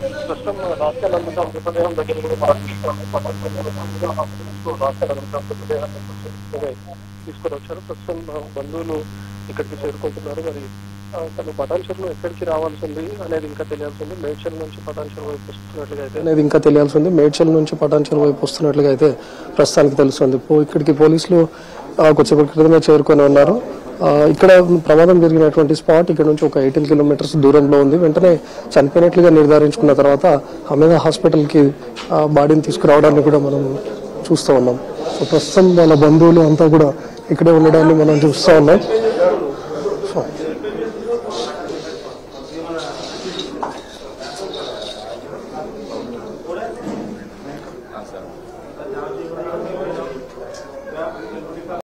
ప్రస్తుతం రాష్ట్రాల మృతదేహం దగ్గర కూడా మనం రాష్ట్రాల మృతదేహాన్ని తీసుకొని వచ్చారు ప్రస్తుతం మా బంధువులు ఇక్కడికి చేరుకుంటున్నారు మరి ఆ, తను పటాన్చర్లో ఎక్కడికి రావాల్సి ఉంది అనేది ఇంకా తెలియాల్సి ఉంది మేడ్చల్ నుంచి పటాన్చర్ వైపు వస్తున్నట్లుగా అయితే అనేది ఇంకా తెలియాల్సి ఉంది మేడ్చల్ నుంచి పటాన్చర్ వైపు వస్తున్నట్లుగా అయితే ప్రస్తుతానికి తెలుస్తుంది పో ఇక్కడికి పోలీసులు ఆ, కొద్దిసేపటి క్రితమే చేరుకొని ఉన్నారు ఆ, ఇక్కడ ప్రమాదం జరిగినటువంటి స్పాట్ ఇక్కడ నుంచి ఒక ఎయిటీన్ కిలోమీటర్స్ దూరంలో ఉంది వెంటనే చనిపోయినట్లుగా నిర్ధారించుకున్న తర్వాత హమీదా హాస్పిటల్కి ఆ, బాడీని తీసుకురావడాన్ని కూడా మనం చూస్తూ ఉన్నాం సో ప్రస్తుతం వాళ్ళ బంధువులు అంతా కూడా ఇక్కడే ఉండడాన్ని మనం చూస్తూ ఉన్నాం